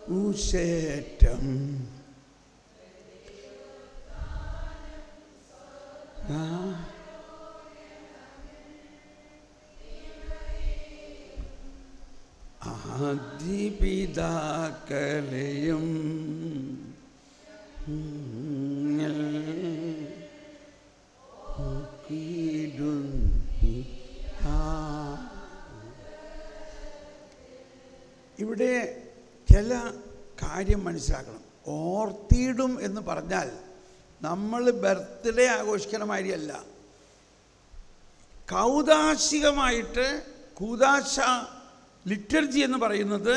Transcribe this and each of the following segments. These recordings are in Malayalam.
ഉശേറ്റം ആ ആദിപിതാക്കളെയും നിങ്ങൾ നോക്കിയിടുന്നില്ല. ഇവിടെ ചില കാര്യം മനസ്സിലാക്കണം ഓർത്തിയിടും എന്ന് പറഞ്ഞാൽ നമ്മൾ ബർത്ത്ഡേ ആഘോഷിക്കണ മാതിരിയല്ല കൗതാശികമായിട്ട് കൂതാശ ലിറ്റർജി എന്ന് പറയുന്നത്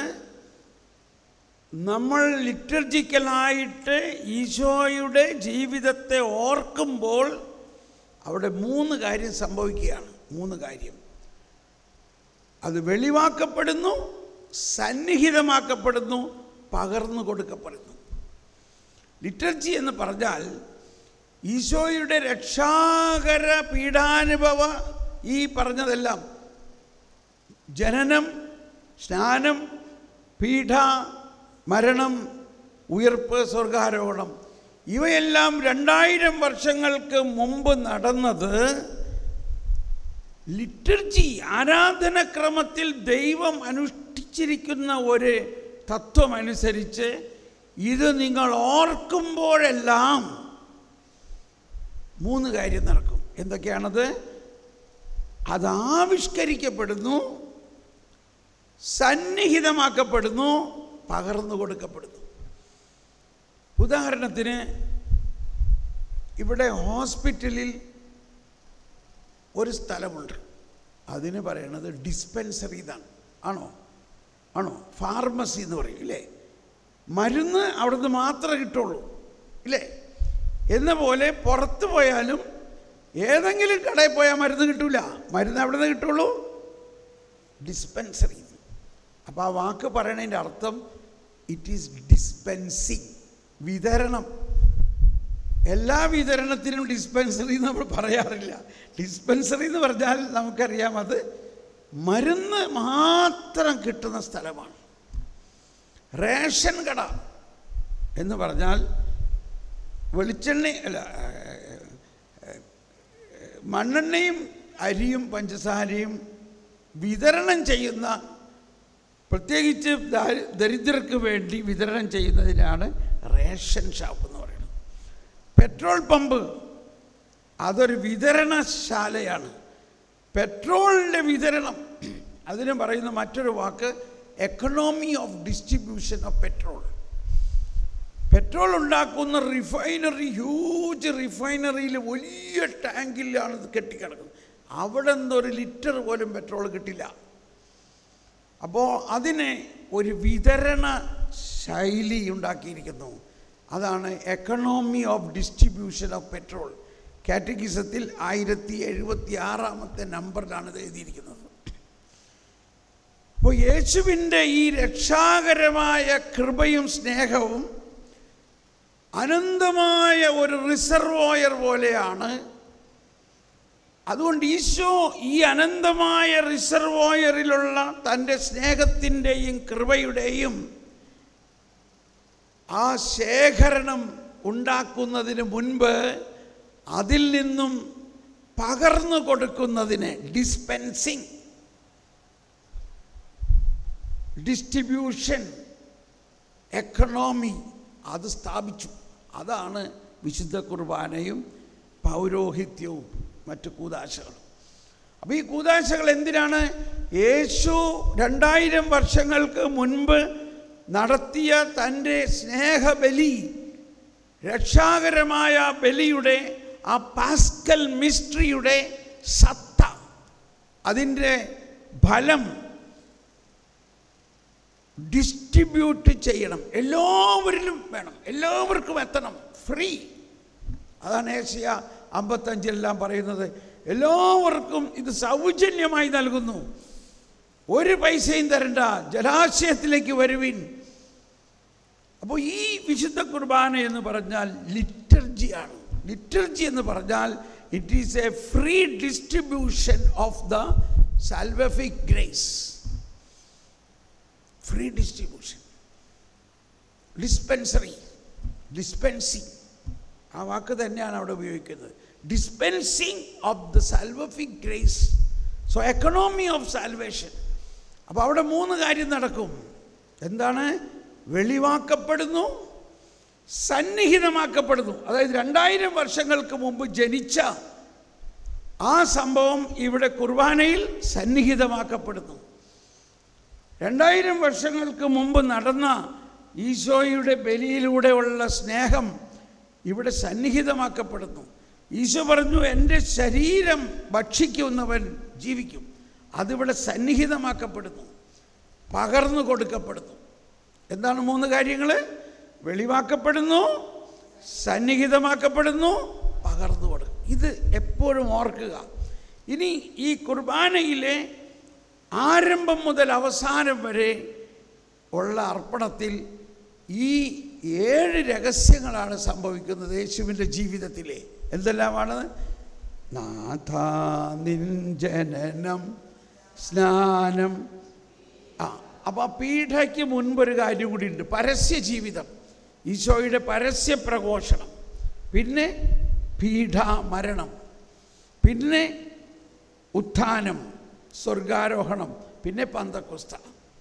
നമ്മൾ ലിറ്റർജിക്കലായിട്ട് ഈശോയുടെ ജീവിതത്തെ ഓർക്കുമ്പോൾ അവിടെ മൂന്ന് കാര്യം സംഭവിക്കുകയാണ് മൂന്ന് കാര്യം അത് വെളിവാക്കപ്പെടുന്നു സന്നിഹിതമാക്കപ്പെടുന്നു പകർന്നു കൊടുക്കപ്പെടുന്നു ലിറ്റർജി എന്ന് പറഞ്ഞാൽ ഈശോയുടെ രക്ഷാകര പീഡാനുഭവ ഈ പറഞ്ഞതെല്ലാം ജനനം സ്നാനം പീഠ മരണം ഉയർപ്പ് സ്വർഗാരോഹണം ഇവയെല്ലാം രണ്ടായിരം വർഷങ്ങൾക്ക് മുമ്പ് നടന്നത് ലിറ്റർജി ആരാധനക്രമത്തിൽ ദൈവം അനുഷ്ഠിച്ചിരിക്കുന്ന ഒരു തത്വമനുസരിച്ച് ഇത് നിങ്ങൾ ഓർക്കുമ്പോഴെല്ലാം മൂന്ന് കാര്യം നടക്കും എന്തൊക്കെയാണത് അത് ആവിഷ്കരിക്കപ്പെടുന്നു സന്നിഹിതമാക്കപ്പെടുന്നു പകർന്നു കൊടുക്കപ്പെടുന്നു ഉദാഹരണത്തിന് ഇവിടെ ഹോസ്പിറ്റലിൽ ഒരു സ്ഥലമുണ്ട് അതിന് പറയണത് ഡിസ്പെൻസറി എന്നാണ് ആണോ ആണോ ഫാർമസി എന്ന് പറയും ഇല്ലേ മരുന്ന് അവിടുന്ന് മാത്രമേ കിട്ടുള്ളൂ ഇല്ലേ എന്ന പോലെ പുറത്ത് പോയാലും ഏതെങ്കിലും കടയിൽ പോയാൽ മരുന്ന് കിട്ടൂല മരുന്ന് എവിടെ നിന്ന് കിട്ടുള്ളൂ ഡിസ്പെൻസറി അപ്പോൾ ആ വാക്ക് പറയണതിൻ്റെ അർത്ഥം ഇറ്റ് ഈസ് ഡിസ്പെൻസിങ് വിതരണം എല്ലാ വിതരണത്തിനും ഡിസ്പെൻസറി നമ്മൾ പറയാറില്ല ഡിസ്പെൻസറി എന്ന് പറഞ്ഞാൽ നമുക്കറിയാം അത് മരുന്ന് മാത്രം കിട്ടുന്ന സ്ഥലമാണ് റേഷൻ കട എന്ന് പറഞ്ഞാൽ വെളിച്ചെണ്ണ അല്ല മണ്ണെണ്ണയും അരിയും പഞ്ചസാരയും വിതരണം ചെയ്യുന്ന പ്രത്യേകിച്ച് ദാരി- ദരിദ്രർക്ക് വേണ്ടി വിതരണം ചെയ്യുന്നതിനാണ് റേഷൻ ഷാപ്പ് എന്ന് പറയുന്നത് പെട്രോൾ പമ്പ് അതൊരു വിതരണശാലയാണ് പെട്രോളിൻ്റെ വിതരണം അതിന് പറയുന്ന മറ്റൊരു വാക്ക് economy of distribution of petrol petrol ഉണ്ടാക്കുന്ന റിഫൈനറി ഹ്യൂജ് റിഫൈനറിയിൽ വലിയ ടാങ്കിലാണ് ഇത് കെട്ടിക്കിടക്കുന്നത് അവിടെ നിന്ന് ഒരു ലിറ്റർ പോലും പെട്രോൾ കിട്ടില്ല അപ്പോൾ അതിനെ ഒരു വിതരണ ശൈലി ഉണ്ടാക്കിയിരിക്കുന്നു അതാണ് economy of distribution of petrol കാറ്റഗിസത്തിൽ ആയിരത്തി എഴുപത്തി ആറാമത്തെ നമ്പറിലാണ് ഇത് എഴുതിയിരിക്കുന്നത് അപ്പോൾ യേശുവിൻ്റെ ഈ രക്ഷാകരമായ കൃപയും സ്നേഹവും അനന്തമായ ഒരു റിസർവോയർ പോലെയാണ് അതുകൊണ്ട് ഈശോ ഈ അനന്തമായ റിസർവോയറിലുള്ള തൻ്റെ സ്നേഹത്തിൻ്റെയും കൃപയുടെയും ആ ശേഖരണം ഉണ്ടാക്കുന്നതിന് മുൻപ് അതിൽ നിന്നും പകർന്നു കൊടുക്കുന്നതിന് ഡിസ്പെൻസിങ് ഡിസ്ട്രിബ്യൂഷൻ എക്കണോമി അത് സ്ഥാപിച്ചു അതാണ് വിശുദ്ധ കുർബാനയും പൗരോഹിത്യവും മറ്റു കൂതാശകളും അപ്പോൾ ഈ കൂതാശകൾ എന്തിനാണ് യേശു രണ്ടായിരം വർഷങ്ങൾക്ക് മുൻപ് നടത്തിയ തൻ്റെ സ്നേഹബലി രക്ഷാകരമായ ബലിയുടെ ആ പാസ്കൽ മിസ്ട്രിയുടെ സത്ത അതിൻ്റെ ഫലം ഡിസ്ട്രിബ്യൂട്ട് ചെയ്യണം എല്ലാവരിലും വേണം എല്ലാവർക്കും എത്തണം ഫ്രീ അതാണ് ഏഷ്യ അമ്പത്തഞ്ചിലെല്ലാം പറയുന്നത് എല്ലാവർക്കും ഇത് സൗജന്യമായി നൽകുന്നു ഒരു പൈസയും തരണ്ട ജലാശയത്തിലേക്ക് വരുവിൻ അപ്പോൾ ഈ വിശുദ്ധ കുർബാന എന്ന് പറഞ്ഞാൽ ലിറ്റർജിയാണ് ലിറ്റർജി എന്ന് പറഞ്ഞാൽ it is a free distribution of the salvific grace free distribution dispensary dispensing ആ വാക്ക് തന്നെയാണ് അവിടെ ഉപയോഗിക്കുന്നത് dispensing of the salvific grace so economy of salvation അപ്പോൾ അവിടെ മൂന്ന് കാര്യം നടക്കും എന്താണ് വെളിവാക്കപ്പെടുന്നു സന്നിഹിതമാക്കപ്പെടുന്നു അതായത് രണ്ടായിരം വർഷങ്ങൾക്ക് മുമ്പ് ജനിച്ച ആ സംഭവം ഇവിടെ കുർബാനയിൽ സന്നിഹിതമാക്കപ്പെടുന്നു രണ്ടായിരം വർഷങ്ങൾക്ക് മുമ്പ് നടന്ന ഈശോയുടെ ബലിയിലൂടെയുള്ള സ്നേഹം ഇവിടെ സന്നിഹിതമാക്കപ്പെടുന്നു ഈശോ പറഞ്ഞു എൻ്റെ ശരീരം ഭക്ഷിക്കുന്നവൻ ജീവിക്കും അതിവിടെ സന്നിഹിതമാക്കപ്പെടുന്നു പകർന്നു കൊടുക്കപ്പെടുന്നു എന്താണ് മൂന്ന് കാര്യങ്ങൾ വെളിവാക്കപ്പെടുന്നു സന്നിഹിതമാക്കപ്പെടുന്നു പകർന്നു കൊടുക്കും ഇത് എപ്പോഴും ഓർക്കുക ഇനി ഈ കുർബാനയിലെ ആരംഭം മുതൽ അവസാനം വരെ ഉള്ള അർപ്പണത്തിൽ ഈ ഏഴ് രഹസ്യങ്ങളാണ് സംഭവിക്കുന്നത് യേശുവിൻ്റെ ജീവിതത്തിലെ എന്തെല്ലാമാണ് നാഥാ നിൻ ജനനം സ്നാനം ആ അപ്പോൾ ആ പീഠയ്ക്ക് മുൻപൊരു കാര്യം കൂടി ഉണ്ട് പരസ്യ ജീവിതം ഈശോയുടെ പരസ്യ പ്രഘോഷണം പിന്നെ പീഠ മരണം പിന്നെ ഉത്ഥാനം സ്വർഗാരോഹണം പിന്നെ പന്തക്കുസ്ത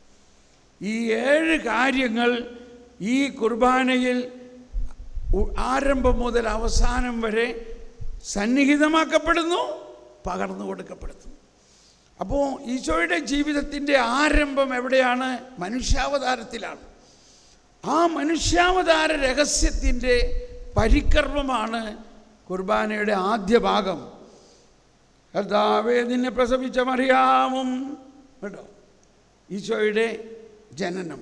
ഈ ഏഴ് കാര്യങ്ങൾ ഈ കുർബാനയിൽ ഉ- ആരംഭം മുതൽ അവസാനം വരെ സന്നിഹിതമാക്കപ്പെടുന്നു പകർന്നു കൊടുക്കപ്പെടുന്നു അപ്പോൾ ഈശോയുടെ ജീവിതത്തിൻ്റെ ആരംഭം എവിടെയാണ് മനുഷ്യാവതാരത്തിലാണ് ആ മനുഷ്യാവതാര രഹസ്യത്തിൻ്റെ പരികർമ്മമാണ് കുർബാനയുടെ ആദ്യ ഭാഗം കർത്താവേ നിന്നെ പ്രസവിച്ച മറിയാമും കേട്ടോ ഈശോയുടെ ജനനം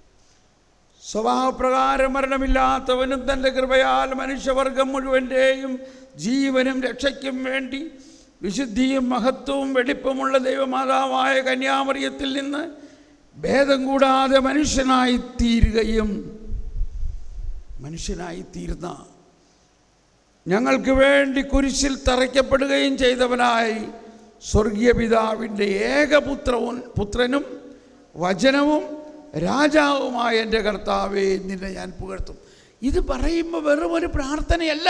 സ്വഭാവപ്രകാരം മരണമില്ലാത്തവനും തൻ്റെ കൃപയാൽ മനുഷ്യവർഗം മുഴുവൻ്റെയും ജീവനും രക്ഷയ്ക്കും വേണ്ടി വിശുദ്ധിയും മഹത്വവും വെടിപ്പുമുള്ള ദൈവമാതാവായ കന്യാമറിയത്തിൽ നിന്ന് ഭേദം കൂടാതെ മനുഷ്യനായി തീരുകയും മനുഷ്യനായി തീർന്ന ഞങ്ങൾക്ക് വേണ്ടി കുരിശിൽ തറയ്ക്കപ്പെടുകയും ചെയ്തവനായി സ്വർഗീയ പിതാവിൻ്റെ ഏകപുത്രവും പുത്രനും വചനവും രാജാവുമായ എൻ്റെ കർത്താവേ നിന്നെ ഞാൻ പുകഴ്ത്തും ഇത് പറയുമ്പോൾ വെറും ഒരു പ്രാർത്ഥനയല്ല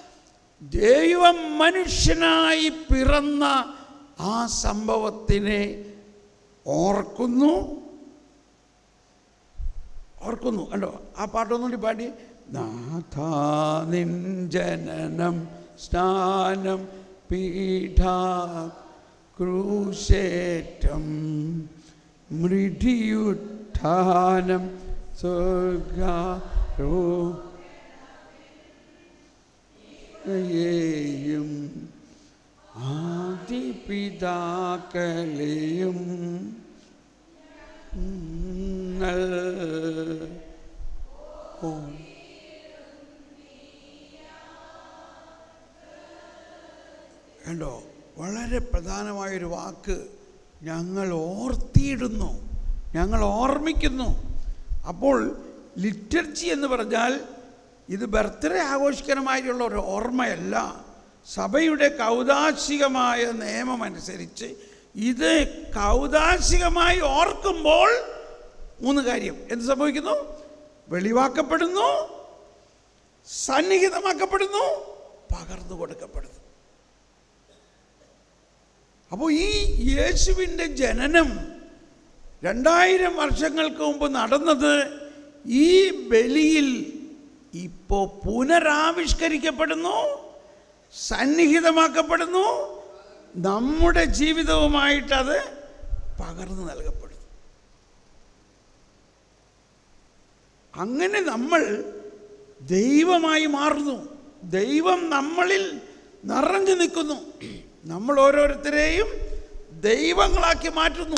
ദൈവം മനുഷ്യനായി പിറന്ന ആ സംഭവത്തിനെ ഓർക്കുന്നു ഓർക്കുന്നു കണ്ടോ ആ പാട്ടൊന്നുകൂടി പാടി നാഥാ നിൻ ജനനം സ്നാനം പീഠ ക്രൂശേറ്റം മൃതിയുത്ഥാനം സ്വർഗാരോ യെയും ആദിപിതാക്കളെയും നിങ്ങൾ ഓ- കണ്ടോ വളരെ പ്രധാനമായൊരു വാക്ക് ഞങ്ങൾ ഓർത്തിയിടുന്നു ഞങ്ങൾ ഓർമ്മിക്കുന്നു അപ്പോൾ ലിറ്റർജി എന്ന് പറഞ്ഞാൽ ഇത് ബർത്ത്ഡേ ആഘോഷിക്കണമായിട്ടുള്ള ഒരു ഓർമ്മയല്ല സഭയുടെ കൗതാശികമായ നിയമം അനുസരിച്ച് ഇത് കൗതാശികമായി ഓർക്കുമ്പോൾ മൂന്ന് കാര്യം എന്ത് സംഭവിക്കുന്നു വെളിവാക്കപ്പെടുന്നു സന്നിഹിതമാക്കപ്പെടുന്നു പകർന്നു കൊടുക്കപ്പെടുന്നു അപ്പോൾ ഈ യേശുവിൻ്റെ ജനനം രണ്ടായിരം വർഷങ്ങൾക്ക് മുമ്പ് നടന്നത് ഈ ബലിയിൽ ഇപ്പോൾ പുനരാവിഷ്കരിക്കപ്പെടുന്നു സന്നിഹിതമാക്കപ്പെടുന്നു നമ്മുടെ ജീവിതവുമായിട്ടത് പകർന്നു നൽകപ്പെടുന്നു അങ്ങനെ നമ്മൾ ദൈവമായി മാറുന്നു ദൈവം നമ്മളിൽ നിറഞ്ഞു നിൽക്കുന്നു നമ്മൾ ഓരോരുത്തരെയും ദൈവങ്ങളാക്കി മാറ്റുന്നു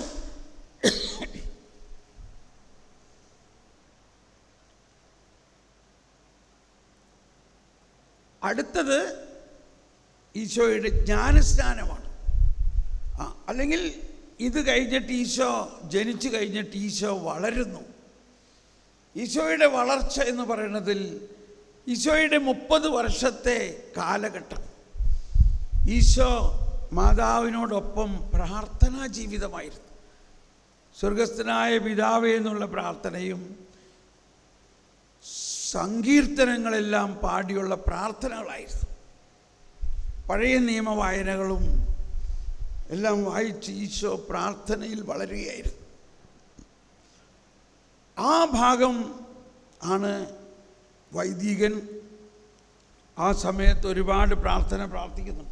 അടുത്തത് ഈശോയുടെ ജ്ഞാനസ്നാനമാണ് ആ അല്ലെങ്കിൽ ഇത് കഴിഞ്ഞിട്ട് ഈശോ ജനിച്ചു കഴിഞ്ഞിട്ട് ഈശോ വളരുന്നു ഈശോയുടെ വളർച്ച എന്ന് പറയുന്നതിൽ ഈശോയുടെ മുപ്പത് വർഷത്തെ കാലഘട്ടം ഈശോ മാതാവിനോടൊപ്പം പ്രാർത്ഥനാ ജീവിതമായിരുന്നു സ്വർഗസ്ഥനായ പിതാവേ എന്നുള്ള പ്രാർത്ഥനയും സങ്കീർത്തനങ്ങളെല്ലാം പാടിയുള്ള പ്രാർത്ഥനകളായിരുന്നു പഴയ നിയമ വായനകളും എല്ലാം വായിച്ച് ഈശോ പ്രാർത്ഥനയിൽ വളരുകയായിരുന്നു ആ ഭാഗം ആണ് വൈദികൻ ആ സമയത്ത് ഒരുപാട് പ്രാർത്ഥന പ്രാർത്ഥിക്കുന്നുണ്ട്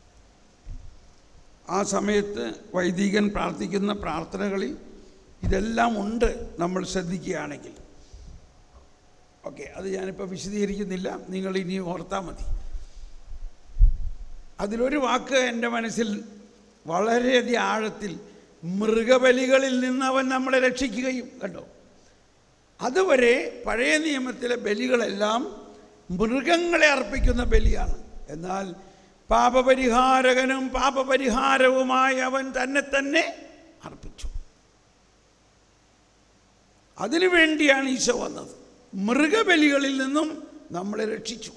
ആ സമയത്ത് വൈദികൻ പ്രാർത്ഥിക്കുന്ന പ്രാർത്ഥനകളിൽ ഇതെല്ലാം ഉണ്ട് നമ്മൾ ശ്രദ്ധിക്കുകയാണെങ്കിൽ ഓക്കെ അത് ഞാനിപ്പോൾ വിശദീകരിക്കുന്നില്ല നിങ്ങൾ ഇനി ഓർത്താൽ മതി അതിലൊരു വാക്ക് എൻ്റെ മനസ്സിൽ വളരെയധികം ആഴത്തിൽ മൃഗബലികളിൽ നിന്ന് അവൻ നമ്മളെ രക്ഷിക്കുകയും കണ്ടോ അതുവരെ പഴയ നിയമത്തിലെ ബലികളെല്ലാം മൃഗങ്ങളെ അർപ്പിക്കുന്ന ബലിയാണ് എന്നാൽ പാപപരിഹാരകനും പാപപരിഹാരവുമായി അവൻ തന്നെ തന്നെ അർപ്പിച്ചു അതിനു വേണ്ടിയാണ് ഈശോ വന്നത് മൃഗബലികളിൽ നിന്നും നമ്മളെ രക്ഷിച്ചു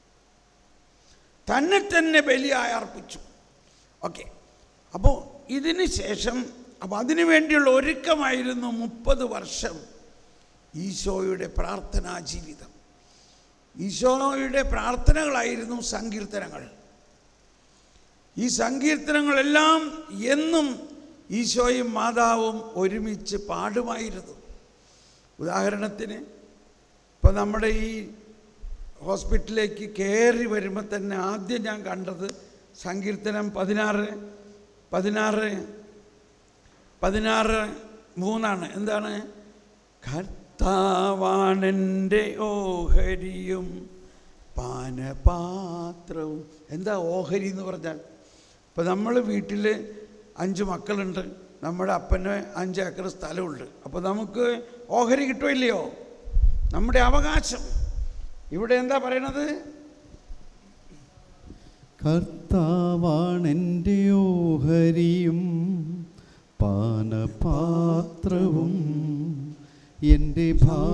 തന്നെ തന്നെ ബലിയായി അർപ്പിച്ചു ഓക്കെ അപ്പോൾ ഇതിന് ശേഷം അപ്പോൾ അതിനു വേണ്ടിയുള്ള ഒരുക്കമായിരുന്നു മുപ്പത് വർഷം ഈശോയുടെ പ്രാർത്ഥനാ ജീവിതം ഈശോയുടെ പ്രാർത്ഥനകളായിരുന്നു സങ്കീർത്തനങ്ങൾ ഈ സങ്കീർത്തനങ്ങളെല്ലാം എന്നും ഈശോയും മാതാവും ഒരുമിച്ച് പാടുമായിരുന്നു ഉദാഹരണത്തിന് ഇപ്പോൾ നമ്മുടെ ഈ ഹോസ്പിറ്റലിലേക്ക് കയറി വരുമ്പോൾ തന്നെ ആദ്യം ഞാൻ കണ്ടത് സങ്കീർത്തനം പതിനാറ് പതിനാറ് പതിനാറ് മൂന്നാണ് എന്താണ് കർത്താവാണെൻ്റെ ഓഹരിയും പാനപാത്രവും എന്താ ഓഹരി എന്ന് പറഞ്ഞാൽ ഇപ്പോൾ നമ്മൾ വീട്ടിൽ അഞ്ച് മക്കളുണ്ട് നമ്മുടെ അപ്പന് അഞ്ച് ഏക്കർ സ്ഥലമുണ്ട് അപ്പോൾ നമുക്ക് ഓഹരി കിട്ടുമില്ലയോ നമ്മുടെ അവകാശം ഇവിടെ എന്താ പറയണത് കർത്താവാണെൻ്റെ ഓഹരിയും പാനപാത്രവും എൻ്റെ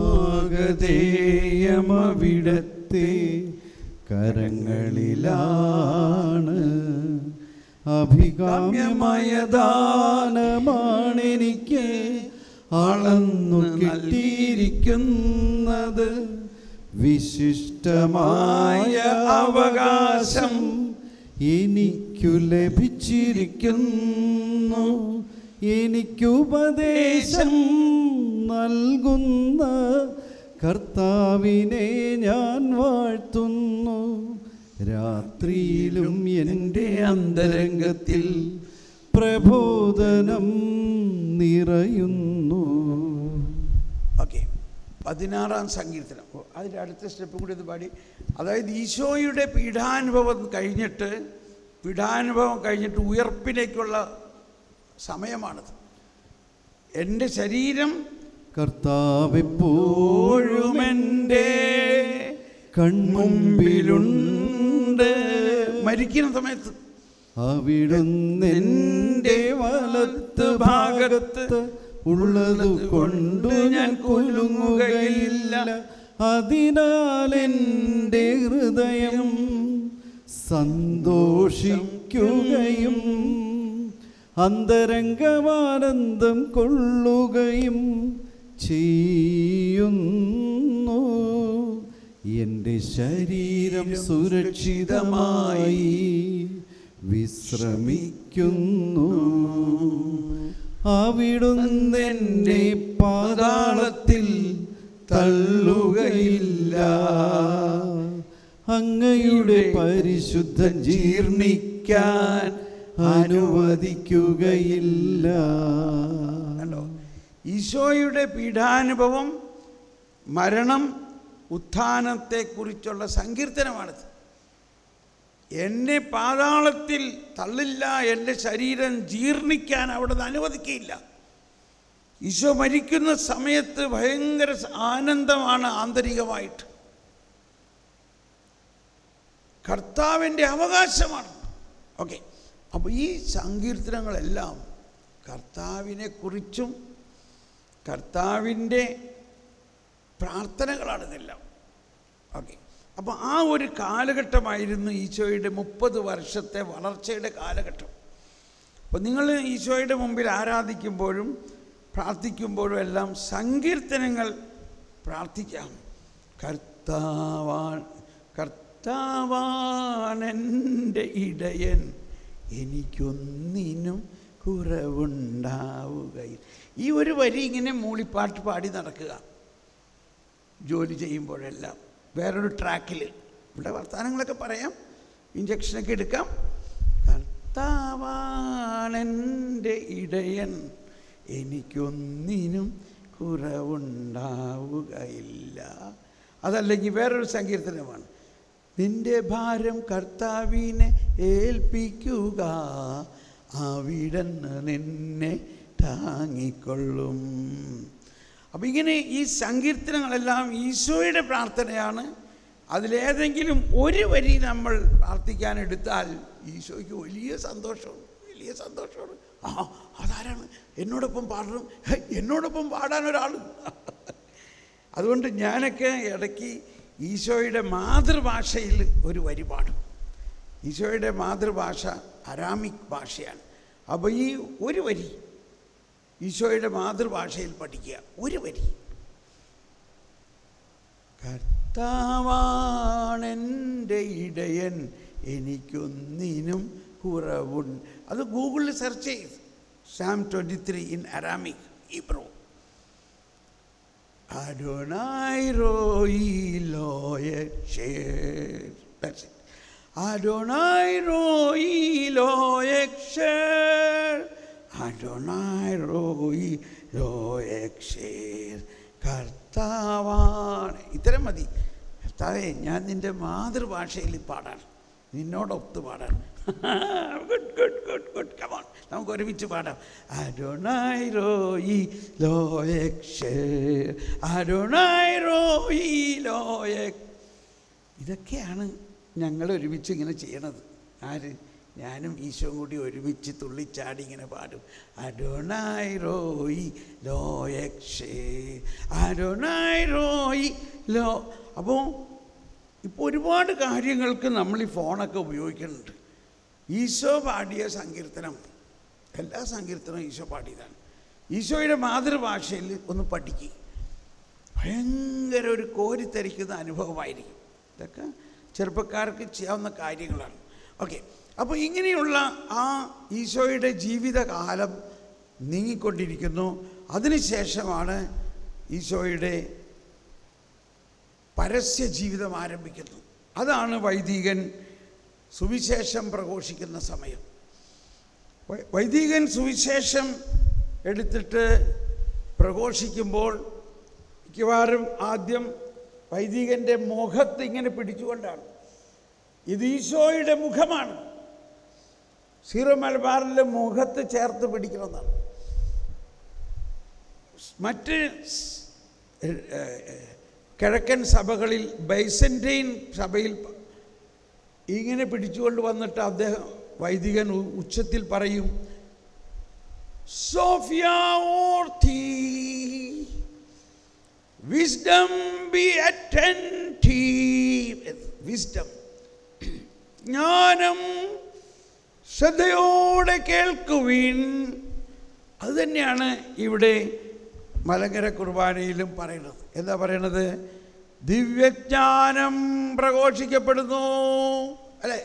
ഭാഗധേയമവിടത്തെ കരങ്ങളിലാണ് അഭികാമ്യമായ ദാനമാണെനിക്ക് അളന്നു കിട്ടിയിരിക്കുന്നത് വിശിഷ്ടമായ അവകാശം എനിക്കു ലഭിച്ചിരിക്കുന്നു എനിക്കുപദേശം നൽകുന്ന കർത്താവിനെ ഞാൻ വാഴ്ത്തുന്നു രാത്രിയിലും എൻ്റെ അന്തരംഗത്തിൽ പ്രബോധനം നിറയുന്നു ഓക്കെ പതിനാറാം സങ്കീർത്തനം ഓ, അതിൻ്റെ അടുത്ത സ്റ്റെപ്പ് കൂടി ഇത് പാടി അതായത് ഈശോയുടെ പീഠാനുഭവം കഴിഞ്ഞിട്ട് പീഠാനുഭവം കഴിഞ്ഞിട്ട് ഉയർപ്പിലേക്കുള്ള സമയമാണിത് എൻ്റെ ശരീരം കർത്താവെപ്പോഴും എൻ്റെ കൺമുമ്പിലുണ്ട് മരിക്കുന്ന സമയത്ത് അവിടുന്നെൻ്റെ വലത്ത് ഭാഗത്ത് ഉള്ളത് കൊണ്ട് ഞാൻ കുലുങ്ങുകയില്ല അതിനാൽ എൻ്റെ ഹൃദയം സന്തോഷിക്കുകയും അന്തരംഗമാനന്ദം കൊള്ളുകയും ചെയ്യുന്നു എൻ്റെ ശരീരം സുരക്ഷിതമായി വിശ്രമിക്കുന്നു അവിടുന്നെൻ്റെ പാതാളത്തിൽ തള്ളുകയില്ല അങ്ങയുടെ പരിശുദ്ധൻ ജീർണിക്കാൻ അനുവദിക്കുകയില്ല കണ്ടോ ഈശോയുടെ പീഠാനുഭവം മരണം ഉത്ഥാനത്തെക്കുറിച്ചുള്ള സങ്കീർത്തനമാണിത് എന്നെ പാതാളത്തിൽ തള്ളില്ല എൻ്റെ ശരീരം ജീർണിക്കാൻ അവിടെ നിന്ന് അനുവദിക്കുകയില്ല ഈശോ മരിക്കുന്ന സമയത്ത് ഭയങ്കര ആനന്ദമാണ് ആന്തരികമായിട്ട് കർത്താവിൻ്റെ അവകാശമാണ് ഓക്കെ അപ്പോൾ ഈ സങ്കീർത്തനങ്ങളെല്ലാം കർത്താവിനെക്കുറിച്ചും കർത്താവിൻ്റെ പ്രാർത്ഥനകളാണ് ഇതെല്ലാം ഓക്കെ അപ്പോൾ ആ ഒരു കാലഘട്ടമായിരുന്നു ഈശോയുടെ മുപ്പത് വർഷത്തെ വളർച്ചയുടെ കാലഘട്ടം അപ്പോൾ നിങ്ങൾ ഈശോയുടെ മുമ്പിൽ ആരാധിക്കുമ്പോഴും പ്രാർത്ഥിക്കുമ്പോഴും എല്ലാം സങ്കീർത്തനങ്ങൾ പ്രാർത്ഥിക്കാം കർത്താവാൻ കർത്താവാണെൻ്റെ ഇടയൻ എനിക്കൊന്നിനും കുറവുണ്ടാവുകയില്ല ഈ ഒരു വരി ഇങ്ങനെ മൂളിപ്പാട്ട് പാടി നടക്കുക ജോലി ചെയ്യുമ്പോഴെല്ലാം വേറൊരു ട്രാക്കിൽ ഇവിടെ വർത്തമാനങ്ങളൊക്കെ പറയാം ഇഞ്ചക്ഷനൊക്കെ എടുക്കാം കർത്താവാണെൻ്റെ ഇടയൻ എനിക്കൊന്നിനും കുറവുണ്ടാവുകയില്ല അതല്ലെങ്കിൽ വേറൊരു സങ്കീർത്തനമാണ് നിന്റെ ഭാരം കർത്താവിനെ ഏൽപ്പിക്കുക അവിടുന്ന് നിന്നെ താങ്ങിക്കൊള്ളും അപ്പം ഇങ്ങനെ ഈ സങ്കീർത്തനങ്ങളെല്ലാം ഈശോയുടെ പ്രാർത്ഥനയാണ് അതിലേതെങ്കിലും ഒരു വരി നമ്മൾ പ്രാർത്ഥിക്കാൻ എടുത്താൽ ഈശോയ്ക്ക് വലിയ സന്തോഷമാണ് വലിയ സന്തോഷമാണ് ആ അതാരാണ് എന്നോടൊപ്പം പാടണം ഹേ, എന്നോടൊപ്പം പാടാൻ ഒരാൾ അതുകൊണ്ട് ഞാനൊക്കെ ഇടയ്ക്ക് ഈശോയുടെ മാതൃഭാഷയിൽ ഒരു വരി പാടും ഈശോയുടെ മാതൃഭാഷ അരാമിക് ഭാഷയാണ് അപ്പോൾ ഈ ഒരു വരി ഈശോയുടെ മാതൃഭാഷയിൽ പഠിക്കുക ഒരു വരി കർത്താവാണെൻ്റെ ഇടയൻ എനിക്കൊന്നിനും കുറവുണ്ട് അത് ഗൂഗിളിൽ സെർച്ച് ചെയ്ത് Psalm twenty three in Aramaic Hebrew Adonai roi loye sher. That's it. Adonai roi loye sher. Adonai roi loye sher. കർത്താവാണ് ഇത്തരം മതി കർത്താവേ ഞാൻ നിൻ്റെ മാതൃഭാഷയിൽ പാടാൻ നിന്നോടൊത്ത് പാടാൻ good good good good come on നമുക്ക് ഒരുമിച്ച് പാടാം അരുണായി റോയി ലോയക്ഷേ അരുണായി റോയി ലോയക് ഇതൊക്കെയാണ് ഞങ്ങൾ ഒരുമിച്ച് ഇങ്ങനെ ചെയ്യണത് ആര് ഞാനും ഈശോയും കൂടി ഒരുമിച്ച് തുള്ളിച്ചാടി ഇങ്ങനെ പാടും അരുണായി റോയി ലോയക്ഷേ അരുണായി റോയി ലോ അപ്പോൾ ഇപ്പോൾ ഒരുപാട് കാര്യങ്ങൾക്ക് നമ്മൾ ഈ ഫോണൊക്കെ ഉപയോഗിക്കുന്നുണ്ട് ഈശോ പാടിയ സങ്കീർത്തനം എല്ലാ സങ്കീർത്തനവും ഈശോ പാടിയതാണ് ഈശോയുടെ മാതൃഭാഷയിൽ ഒന്ന് പഠിക്കുക ഭയങ്കര ഒരു കോരിത്തരിക്കുന്ന അനുഭവമായിരിക്കും ഇതൊക്കെ ചെറുപ്പക്കാർക്ക് ചെയ്യാവുന്ന കാര്യങ്ങളാണ് ഓക്കെ അപ്പോൾ ഇങ്ങനെയുള്ള ആ ഈശോയുടെ ജീവിതകാലം നീങ്ങിക്കൊണ്ടിരിക്കുന്നു അതിനുശേഷമാണ് ഈശോയുടെ പരസ്യ ജീവിതം ആരംഭിക്കുന്നു അതാണ് വൈദികൻ സുവിശേഷം പ്രഘോഷിക്കുന്ന സമയം വൈ- വൈദികൻ സുവിശേഷം എടുത്തിട്ട് പ്രഘോഷിക്കുമ്പോൾ മിക്കവാറും ആദ്യം വൈദികൻ്റെ മുഖത്ത് ഇങ്ങനെ പിടിച്ചുകൊണ്ടാണ് ഇത് ഈശോയുടെ മുഖമാണ് സീറോ മലബാറിലെ മുഖത്ത് ചേർത്ത് പിടിക്കണമെന്നാണ് മറ്റ് സ്- ഏ- ഏ- കിഴക്കൻ സഭകളിൽ ബൈസൻറ്റൈൻ സഭയിൽ പ- ഇങ്ങനെ പിടിച്ചുകൊണ്ട് വന്നിട്ട് അദ്ദേഹം വൈദികൻ ഉ- ഉച്ചത്തിൽ പറയും സോഫിയ ഓർത്തി വിസ്ഡം ബി അറ്റൻറ്റീവ് വിസ്ഡം ജ്ഞാനം ശ്രദ്ധയോടെ കേൾക്കുവിൻ അത് തന്നെയാണ് ഇവിടെ മലങ്കര കുർബാനയിലും പറയുന്നത് എന്താ പറയണത് ദിവ്യജ്ഞാനം പ്രഘോഷിക്കപ്പെടുന്നു അല്ലേ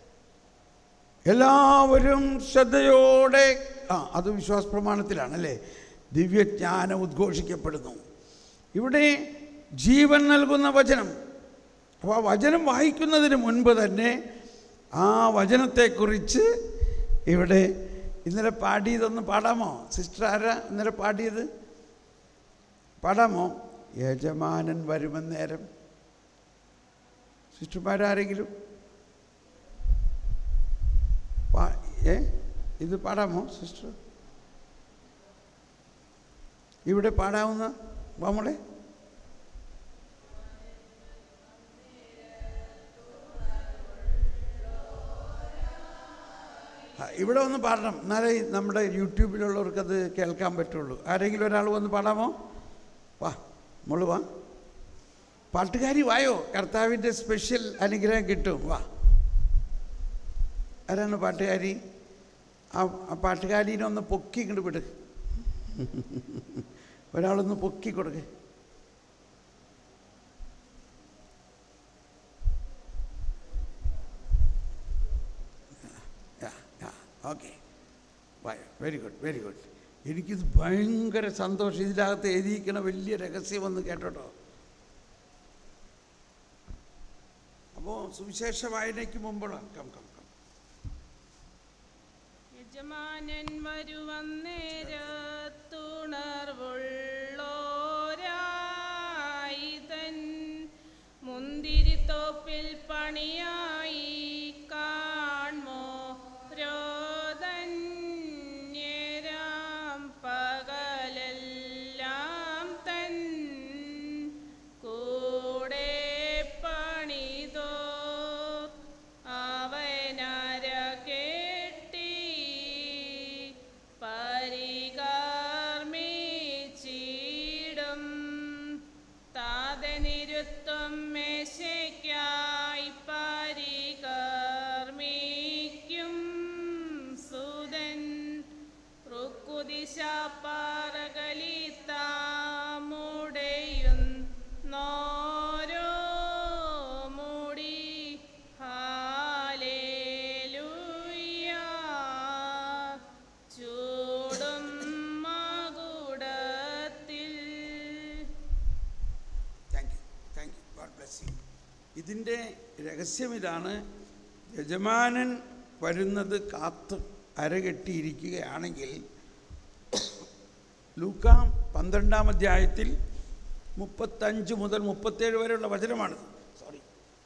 എല്ലാവരും ശ്രദ്ധയോടെ ആ അത് വിശ്വാസ പ്രമാണത്തിലാണ് അല്ലേ ദിവ്യജ്ഞാനം ഉദ്ഘോഷിക്കപ്പെടുന്നു ഇവിടെ ജീവൻ നൽകുന്ന വചനം അപ്പോൾ ആ വചനം വായിക്കുന്നതിന് മുൻപ് തന്നെ ആ വചനത്തെക്കുറിച്ച് ഇവിടെ ഇന്നലെ പാടിയതൊന്ന് പാടാമോ സിസ്റ്റർ ആരാ ഇന്നലെ പാടിയത് പാടാമോ യജമാനൻ വരുമെന്നേരം സിസ്റ്റർമാരാരെങ്കിലും പാ ഏ ഇത് പാടാമോ സിസ്റ്റർ ഇവിടെ പാടാവുന്ന വാമോളെ ആ, ഇവിടെ ഒന്ന് പാടണം എന്നാലേ നമ്മുടെ യൂട്യൂബിലുള്ളവർക്ക് അത് കേൾക്കാൻ പറ്റുള്ളൂ ആരെങ്കിലും ഒരാൾ വന്ന് പാടാമോ വാ മോള് വാ പാട്ടുകാരി വായോ കർത്താവിൻ്റെ സ്പെഷ്യൽ അനുഗ്രഹം കിട്ടും വാ ആരാണ് പാട്ടുകാരി ആ ആ പാട്ടുകാരീനെ ഒന്ന് പൊക്കി ഇങ്ങോട്ട് വിട് ഒരാളൊന്ന് പൊക്കി കൊടുക്ക് okay very good very good എനിക്കിത് ഭയങ്കര സന്തോഷം ഇതിനകത്ത് എഴുതിയിരിക്കണ വലിയ രഹസ്യമെന്ന് കേട്ടോ അപ്പോൾ സുവിശേഷ വായനയ്ക്ക് മുമ്പാണ് കം കം കം യജമാനൻ വരുവന്നേരത്തുണർവുള്ളോരായിതൻ മുന്തിരിത്തോപ്പിൽ പണിയായി കാൺമോ രോദന്യരാം പകലെല്ലാം തൻ കൂടെ പണിതോ അവനര കെട്ടി പരികർമ്മിച്ചിടും താതനിരുത്വം മേശയ്ക്കായി പരികർമ്മിക്കും സുതൻ റുക്കുദിശ പാറകലിത്താമുടയും നോരോ മുടി ഹാലേലൂയ ചൂടും മകുടത്തിൽ thank you thank you God bless you ഇതിൻ്റെ രഹസ്യം ഇതാണ് യജമാനൻ വരുന്നത് കാത്ത് അരകെട്ടിയിരിക്കുകയാണെങ്കിൽ ലൂക്ക പന്ത്രണ്ടാം അധ്യായത്തിൽ മുപ്പത്തഞ്ച് മുതൽ മുപ്പത്തേഴ് വരെയുള്ള വചനമാണിത് സോറി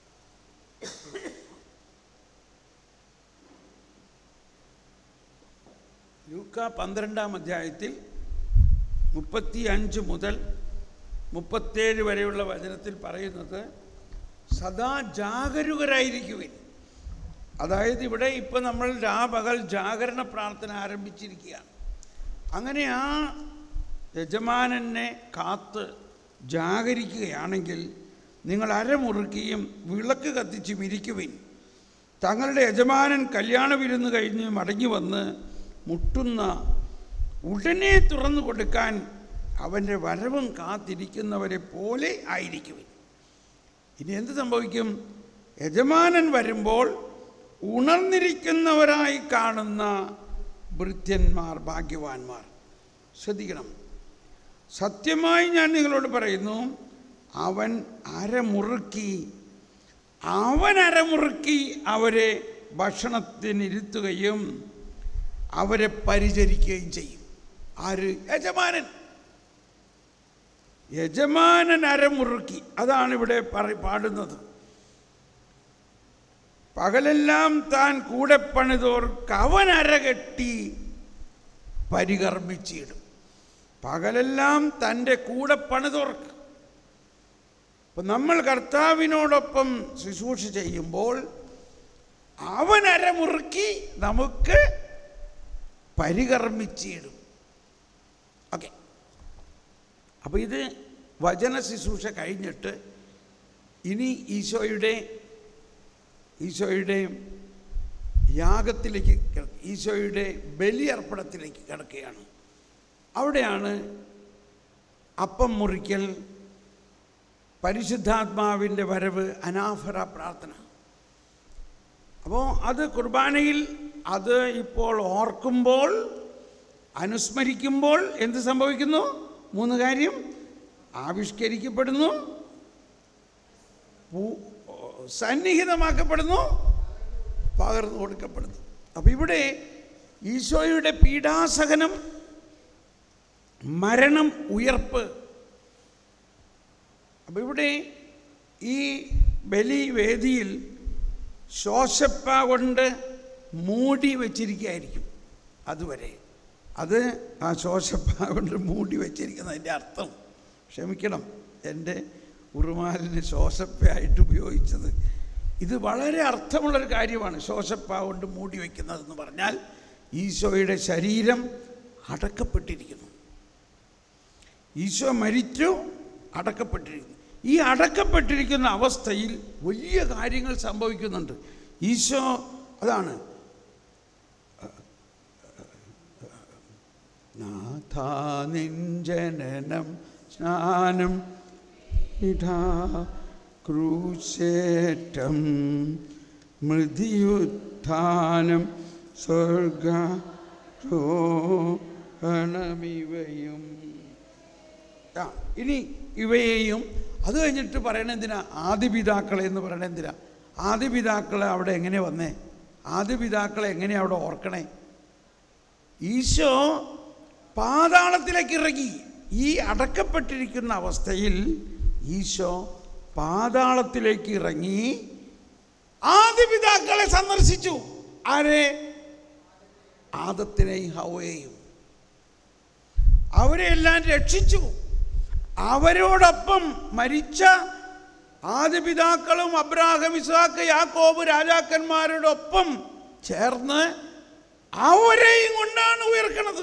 ലൂക്ക പന്ത്രണ്ടാം അധ്യായത്തിൽ മുപ്പത്തി അഞ്ച് മുതൽ മുപ്പത്തേഴ് വരെയുള്ള വചനത്തിൽ പറയുന്നത് സദാ ജാഗരൂകരായിരിക്കുവിൻ അതായത് ഇവിടെ ഇപ്പം നമ്മൾ രാപകൽ ജാഗരണ പ്രാർത്ഥന ആരംഭിച്ചിരിക്കുകയാണ് അങ്ങനെ ആ യജമാനനെ കാത്ത് ജാഗരിക്കുകയാണെങ്കിൽ നിങ്ങൾ അരമുറുക്കിയും വിളക്ക് കത്തിച്ച് വിരിക്കുവിൻ തങ്ങളുടെ യജമാനൻ കല്യാണ വിരുന്ന് കഴിഞ്ഞ് മടങ്ങി വന്ന് മുട്ടുന്ന ഉടനെ തുറന്നു കൊടുക്കാൻ അവൻ്റെ വരവും കാത്തിരിക്കുന്നവരെ പോലെ ആയിരിക്കുവിൻ ഇനി എന്ത് സംഭവിക്കും യജമാനൻ വരുമ്പോൾ ഉണർന്നിരിക്കുന്നവരായി കാണുന്ന ഭൃത്യന്മാർ ഭാഗ്യവാന്മാർ ശ്രദ്ധിക്കണം സത്യമായി ഞാൻ നിങ്ങളോട് പറയുന്നു അവൻ അരമുറുക്കി അവൻ അരമുറുക്കി അവരെ ഭക്ഷണത്തിനിരുത്തുകയും അവരെ പരിചരിക്കുകയും ചെയ്യും ആര് യജമാനൻ യജമാനൻ അരമുറുക്കി അതാണ് ഇവിടെ പറ പാടുന്നത് പകലെല്ലാം താൻ കൂടെ പണിതോർക്ക് അവൻ അരകെട്ടി പരികർമ്മിച്ചിടും പകലെല്ലാം തൻ്റെ കൂടെ പണിതോർക്ക് അപ്പം നമ്മൾ കർത്താവിനോടൊപ്പം ശുശ്രൂഷ ചെയ്യുമ്പോൾ അവൻ അരമുറുക്കി നമുക്ക് പരികർമ്മിച്ചിടും ഓക്കെ അപ്പോൾ ഇത് വചന ശുശ്രൂഷ കഴിഞ്ഞിട്ട് ഇനി ഈശോയുടെ ഈശോയുടെ യാഗത്തിലേക്ക് കിട- ഈശോയുടെ ബലിയർപ്പണത്തിലേക്ക് കിടക്കുകയാണ് അവിടെയാണ് അപ്പം മുറിക്കൽ പരിശുദ്ധാത്മാവിൻ്റെ വരവ് അനാഫറ പ്രാർത്ഥന അപ്പോൾ അത് കുർബാനയിൽ അത് ഇപ്പോൾ ഓർക്കുമ്പോൾ അനുസ്മരിക്കുമ്പോൾ എന്ത് സംഭവിക്കുന്നു മൂന്ന് കാര്യം ആവിഷ്കരിക്കപ്പെടുന്നു പൂ- സന്നിഹിതമാക്കപ്പെടുന്നു പകർന്നു കൊടുക്കപ്പെടുന്നു അപ്പം ഇവിടെ ഈശോയുടെ പീഡാസഹനം മരണം ഉയർപ്പ് അപ്പം ഇവിടെ ഈ ബലിവേദിയിൽ ശോശപ്പ കൊണ്ട് മൂടി വച്ചിരിക്കുകയായിരിക്കും അതുവരെ അത് ആ ശോശപ്പ കൊണ്ട് മൂടി വച്ചിരിക്കുന്നതിൻ്റെ അർത്ഥം ക്ഷമിക്കണം എൻ്റെ ഉറുമാലിന് ശോശപ്പയായിട്ട് ഉപയോഗിച്ചത് ഇത് വളരെ അർത്ഥമുള്ളൊരു കാര്യമാണ് ശോശപ്പ കൊണ്ട് മൂടി വയ്ക്കുന്നതെന്ന് പറഞ്ഞാൽ ഈശോയുടെ ശരീരം അടക്കപ്പെട്ടിരിക്കുന്നു ഈശോ മരിച്ചു അടക്കപ്പെട്ടിരിക്കുന്നു ഈ അടക്കപ്പെട്ടിരിക്കുന്ന അവസ്ഥയിൽ വലിയ കാര്യങ്ങൾ സംഭവിക്കുന്നുണ്ട് ഈശോ അതാണ് നാഥാനിഞ്ജനനം സ്നാനം ഇടാ ക്രൂശേറ്റം മൃതിയുത്ഥാനം സ്വർഗണമിവയും ആ ഇനി ഇവയെയും അത് കഴിഞ്ഞിട്ട് പറയണ എന്തിനാ ആദിപിതാക്കളെ എന്ന് പറയണ എന്തിനാ ആദിപിതാക്കളെ അവിടെ എങ്ങനെ വന്നേ ആദിപിതാക്കളെ എങ്ങനെ അവിടെ ഓർക്കണേ ഈശോ പാതാളത്തിലേക്ക് ഇറങ്ങി ഈ അടക്കപ്പെട്ടിരിക്കുന്ന അവസ്ഥയിൽ ഈശോ പാതാളത്തിലേക്ക് ഇറങ്ങി ആദിപിതാക്കളെ സന്ദർശിച്ചു ആരെ ആദത്തിനെയും ഹവയെയും അവരെല്ലാം രക്ഷിച്ചു അവരോടൊപ്പം മരിച്ച ആദിപിതാക്കളും അബ്രാഹം ഇസാക്ക് യാക്കോബ് രാജാക്കന്മാരോടൊപ്പം ചേർന്ന് അവരെയും കൊണ്ടാണ് ഉയർക്കണത്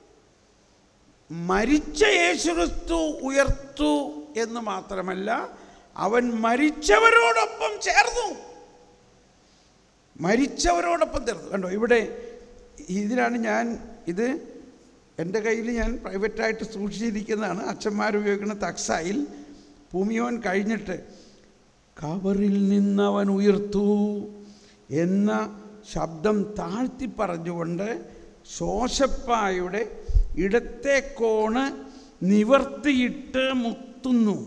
മരിച്ച യേശുക്രിസ്തു ഉയർത്തു എന്ന് മാത്രമല്ല അവൻ മരിച്ചവരോടൊപ്പം ചേർന്നു മരിച്ചവരോടൊപ്പം ചേർന്നു കണ്ടോ ഇവിടെ ഇതിലാണ് ഞാൻ ഇത് എൻ്റെ കയ്യിൽ ഞാൻ പ്രൈവറ്റായിട്ട് സൂക്ഷിച്ചിരിക്കുന്നതാണ് അച്ഛന്മാർ ഉപയോഗിക്കുന്ന തക്സായിൽ ഭൂമിയോൻ കഴിഞ്ഞിട്ട് കവറിൽ നിന്നവൻ ഉയർത്തു എന്ന ശബ്ദം താഴ്ത്തി പറഞ്ഞുകൊണ്ട് ശോശപ്പായുടെ ഇടത്തെ കോണ് നിവർത്തിയിട്ട് മുത്തുന്നു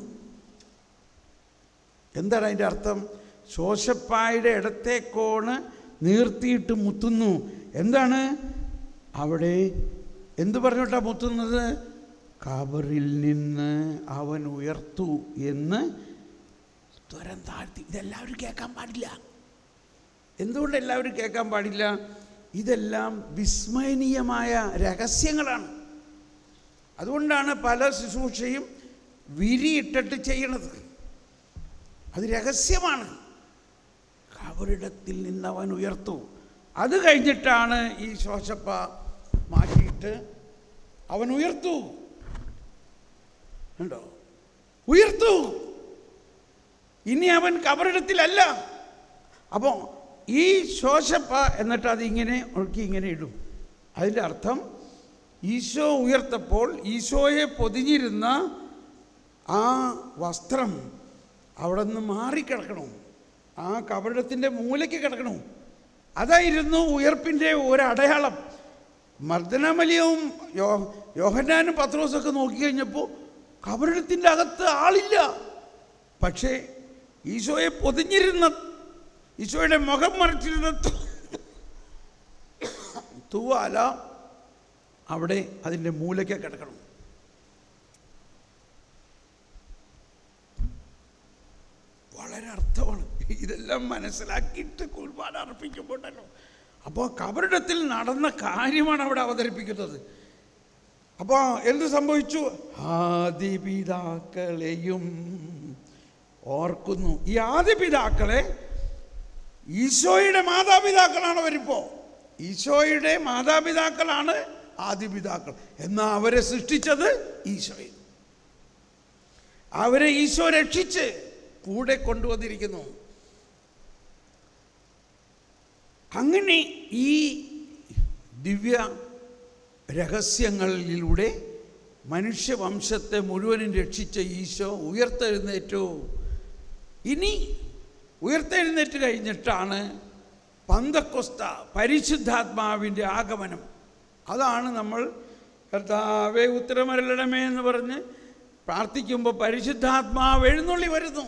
എന്താണ് അതിൻ്റെ അർത്ഥം ശോശപ്പായുടെ ഇടത്തെ കോണ് നീർത്തിയിട്ട് മുത്തുന്നു എന്താണ് അവിടെ എന്ത് പറഞ്ഞിട്ടാ മുത്തുന്നത് കബറിൽ നിന്ന് അവൻ ഉയർത്തു എന്ന് സ്വരം താഴ്ത്തി ഇതെല്ലാവരും കേൾക്കാൻ പാടില്ല എന്തുകൊണ്ട് എല്ലാവരും കേൾക്കാൻ പാടില്ല ഇതെല്ലാം വിസ്മയനീയമായ രഹസ്യങ്ങളാണ് അതുകൊണ്ടാണ് പല ശുശ്രൂഷയും വിരിയിട്ടിട്ട് ചെയ്യണത് അത് രഹസ്യമാണ് കബറിടത്തിൽ നിന്ന് അവൻ ഉയർത്തു അത് കഴിഞ്ഞിട്ടാണ് ഈ ശോശപ്പ മാറ്റിയിട്ട് അവൻ ഉയർത്തു ഉണ്ടോ ഉയർത്തു ഇനി അവൻ കബറിടത്തിലല്ല അപ്പോൾ ഈ ശോശപ്പ എന്നിട്ട് അതിങ്ങനെ ഒഴുക്കി ഇങ്ങനെ ഇടും അതിൻ്റെ അർത്ഥം ഈശോ ഉയർത്തപ്പോൾ ഈശോയെ പൊതിഞ്ഞിരുന്ന ആ വസ്ത്രം അവിടെ നിന്ന് മാറിക്കിടക്കണം ആ കബറിടത്തിൻ്റെ മൂലയ്ക്ക് കിടക്കണം അതായിരുന്നു ഉയർപ്പിൻ്റെ ഒരടയാളം മർദ്ദനമലിയവും യോ യോഹന്നാനും പത്രോസൊക്കെ നോക്കിക്കഴിഞ്ഞപ്പോൾ കബറിടത്തിൻ്റെ അകത്ത് ആളില്ല പക്ഷേ ഈശോയെ പൊതിഞ്ഞിരുന്ന ഈശോയുടെ മുഖം മറച്ചിരുന്ന തു- തൂവാല അവിടെ അതിൻ്റെ മൂലയ്ക്ക് കിടക്കണം വളരെ അർത്ഥമാണ് ഇതെല്ലാം മനസ്സിലാക്കിയിട്ട് കുർബാന അർപ്പിക്കുമ്പോണ്ടല്ലോ അപ്പോൾ കബറിടത്തിൽ നടന്ന കാര്യമാണ് അവിടെ അവതരിപ്പിക്കുന്നത് അപ്പോൾ എന്ത് സംഭവിച്ചു ആദിപിതാക്കളെയും ഓർക്കുന്നു ഈ ആദിപിതാക്കളെ ഈശോയുടെ മാതാപിതാക്കളാണ് അവരിപ്പോൾ ഈശോയുടെ മാതാപിതാക്കളാണ് ആദിപിതാക്കൾ എന്നാൽ അവരെ സൃഷ്ടിച്ചത് ഈശോയെ അവരെ ഈശോ രക്ഷിച്ച് കൂടെ കൊണ്ടുവന്നിരിക്കുന്നു അങ്ങനെ ഈ ദിവ്യ രഹസ്യങ്ങളിലൂടെ മനുഷ്യവംശത്തെ മുഴുവനും രക്ഷിച്ച ഈശോ ഉയർത്തെഴുന്നേറ്റു ഇനി ഉയർത്തെഴുന്നേറ്റ് കഴിഞ്ഞിട്ടാണ് പന്തക്കൊസ്ത പരിശുദ്ധാത്മാവിൻ്റെ ആഗമനം അതാണ് നമ്മൾ കർത്താവെ ഉത്തരമരളണമേ എന്ന് പറഞ്ഞ് പ്രാർത്ഥിക്കുമ്പോൾ പരിശുദ്ധാത്മാവ് എഴുന്നള്ളി വരുന്നു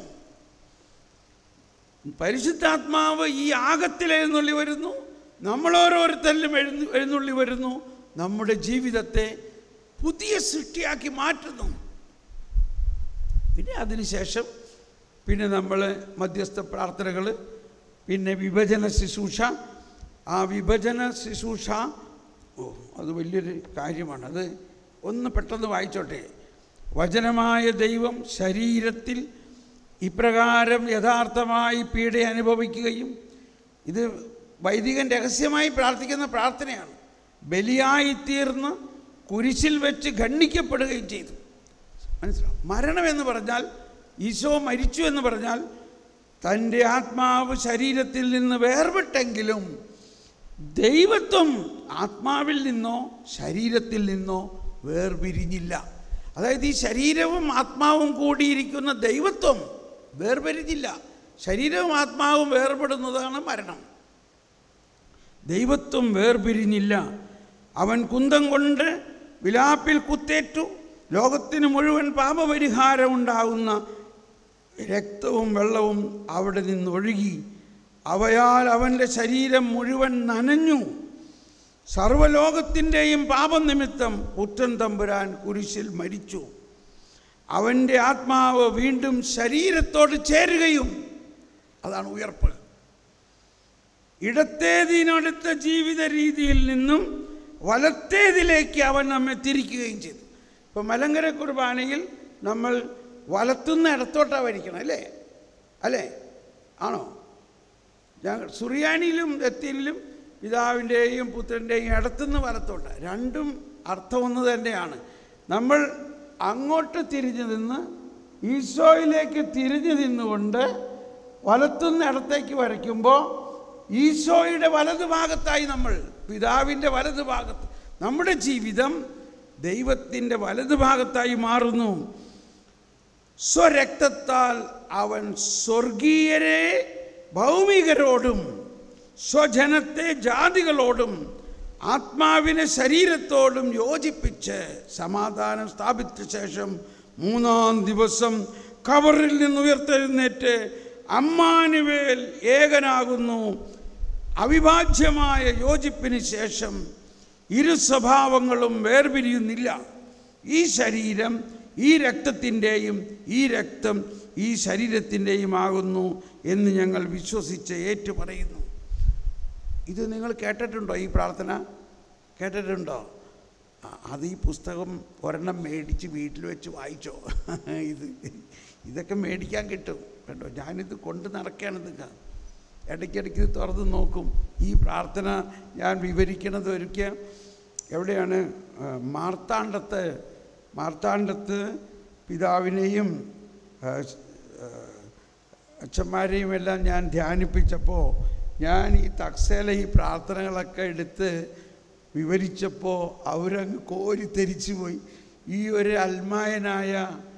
പരിശുദ്ധാത്മാവ് ഈ ആകത്തിൽ എഴുന്നള്ളി വരുന്നു നമ്മൾ ഓരോരുത്തരിലും എഴുന്നു എഴുന്നള്ളി വരുന്നു നമ്മുടെ ജീവിതത്തെ പുതിയ സൃഷ്ടിയാക്കി മാറ്റുന്നു പിന്നെ അതിനുശേഷം പിന്നെ നമ്മൾ മധ്യസ്ഥ പ്രാർത്ഥനകൾ പിന്നെ വിഭജന ശുശ്രൂഷ ആ വിഭജന ശുശ്രൂഷ ഓ അത് വലിയൊരു കാര്യമാണ് അത് ഒന്ന് പെട്ടെന്ന് വായിച്ചോട്ടെ വചനമായ ദൈവം ശരീരത്തിൽ ഇപ്രകാരം യഥാർത്ഥമായി പീഡ അനുഭവിക്കുകയും ഇത് വൈദികൻ രഹസ്യമായി പ്രാർത്ഥിക്കുന്ന പ്രാർത്ഥനയാണ് ബലിയായിത്തീർന്ന് കുരിശിൽ വെച്ച് ഖണ്ഡിക്കപ്പെടുകയും ചെയ്തു മനസ്സിലാവും മരണം എന്ന് പറഞ്ഞാൽ ഈശോ മരിച്ചു എന്ന് പറഞ്ഞാൽ തൻ്റെ ആത്മാവ് ശരീരത്തിൽ നിന്ന് വേർപെട്ടെങ്കിലും ദൈവത്വം ആത്മാവിൽ നിന്നോ ശരീരത്തിൽ നിന്നോ വേർപിരിഞ്ഞില്ല അതായത് ഈ ശരീരവും ആത്മാവും കൂടിയിരിക്കുന്ന ദൈവത്വം വേർപിരിഞ്ഞില്ല ശരീരവും ആത്മാവും വേർപെടുന്നതാണ് മരണം ദൈവത്വം വേർപിരിഞ്ഞില്ല അവൻ കുന്തം കൊണ്ട് വിലാപ്പിൽ കുത്തേറ്റു ലോകത്തിന് മുഴുവൻ പാപപരിഹാരം ഉണ്ടാകുന്ന രക്തവും വെള്ളവും അവിടെ നിന്നൊഴുകി അവയാൽ അവൻ്റെ ശരീരം മുഴുവൻ നനഞ്ഞു സർവലോകത്തിൻ്റെയും പാപനിമിത്തം പുത്രൻ തമ്പുരാൻ കുരിശിൽ മരിച്ചു അവൻ്റെ ആത്മാവ് വീണ്ടും ശരീരത്തോട് ചേരുകയും അതാണ് ഉയർപ്പ് ഇടത്തേതിനടുത്ത ജീവിത രീതിയിൽ നിന്നും വലത്തേതിലേക്ക് അവൻ നമ്മെ തിരിക്കുകയും ചെയ്തു ഇപ്പം മലങ്കര കുർബാനയിൽ നമ്മൾ വലത്തുനിന്ന് ഇടത്തോട്ടാണ് വരിക്കണം അല്ലേ അല്ലേ ആണോ ഞങ്ങൾ സുറിയാനിയിലും ദത്തീനിലും പിതാവിൻ്റെയും പുത്രൻ്റെയും ഇടത്തുനിന്ന് വലത്തോട്ട് രണ്ടും അർത്ഥം ഒന്ന് തന്നെയാണ് നമ്മൾ അങ്ങോട്ട് തിരിഞ്ഞു നിന്ന് ഈശോയിലേക്ക് തിരിഞ്ഞു നിന്നുകൊണ്ട് വലത്തുനിന്ന് ഇടത്തേക്ക് വരയ്ക്കുമ്പോൾ ഈശോയുടെ വലതു ഭാഗത്തായി നമ്മൾ പിതാവിൻ്റെ വലതു ഭാഗത്ത് നമ്മുടെ ജീവിതം ദൈവത്തിൻ്റെ വലതു ഭാഗത്തായി മാറുന്നു സ്വരക്തത്താൽ അവൻ സ്വർഗീയരെ ഭൗമികരോടും സ്വജനത്തെ ജാതികളോടും ആത്മാവിനെ ശരീരത്തോടും യോജിപ്പിച്ച് സമാധാനം സ്ഥാപിച്ച ശേഷം മൂന്നാം ദിവസം കവറിൽ നിന്ന് ഉയർത്തെഴുന്നേറ്റ് അമ്മാനുവേൽ ഏകനാകുന്നു അവിഭാജ്യമായ യോജിപ്പിന് ശേഷം ഇരു സ്വഭാവങ്ങളും വേർപിരിയുന്നില്ല ഈ ശരീരം ഈ രക്തത്തിൻ്റെയും ഈ രക്തം ഈ ശരീരത്തിൻ്റെയും ആകുന്നു എന്ന് ഞങ്ങൾ വിശ്വസിച്ച് ഏറ്റു പറയുന്നു ഇത് നിങ്ങൾ കേട്ടിട്ടുണ്ടോ ഈ പ്രാർത്ഥന കേട്ടിട്ടുണ്ടോ ആ, അത് ഈ പുസ്തകം ഒരെണ്ണം മേടിച്ച് വീട്ടിൽ വെച്ച് വായിച്ചോ ഇത് ഇതൊക്കെ മേടിക്കാൻ കിട്ടും കേട്ടോ ഞാനിത് കൊണ്ട് നടക്കുകയാണ് നിങ്ങൾ ഇടയ്ക്കിടയ്ക്ക് ഇത് തുറന്ന് നോക്കും ഈ പ്രാർത്ഥന ഞാൻ വിവരിക്കണത് ഒരിക്കൽ എവിടെയാണ് ആ, മാർത്താണ്ഡത്ത് മാർത്താണ്ഡത്ത് പിതാവിനെയും ആ, ആ, അച്ഛന്മാരെയും എല്ലാം ഞാൻ ധ്യാനിപ്പിച്ചപ്പോൾ ഞാൻ ഈ തക്സേല ഈ പ്രാർത്ഥനകളൊക്കെ എടുത്ത് വിവരിച്ചപ്പോൾ അവരങ്ങ് കോരിത്തെരിച്ചു പോയി ഈ ഒരു അൽമായനായ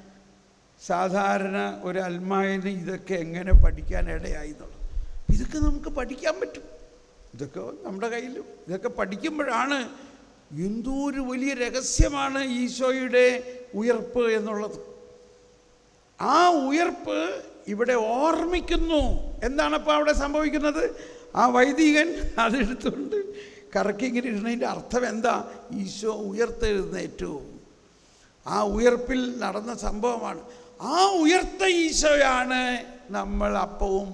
സാധാരണ ഒരു അൽമായന് ഇതൊക്കെ എങ്ങനെ പഠിക്കാൻ ഇടയായി എന്നുള്ളത് ഇതൊക്കെ നമുക്ക് പഠിക്കാൻ പറ്റും ഇതൊക്കെ നമ്മുടെ കയ്യിലും ഇതൊക്കെ പഠിക്കുമ്പോഴാണ് എന്തോ ഒരു വലിയ രഹസ്യമാണ് ഈശോയുടെ ഉയർപ്പ് എന്നുള്ളത് ആ ഉയർപ്പ് ഇവിടെ ഓർമ്മിക്കുന്നു എന്താണ് അപ്പോൾ അവിടെ സംഭവിക്കുന്നത് ആ വൈദികൻ അതെടുത്തുകൊണ്ട് കറക്കി ഇങ്ങനെ ഇടുന്നതിൻ്റെ അർത്ഥം എന്താ ഈശോ ഉയർത്തെഴുന്നേറ്റു ആ ഉയർപ്പിൽ നടന്ന സംഭവമാണ് ആ ഉയർത്ത ഈശോയാണ് നമ്മൾ അപ്പവും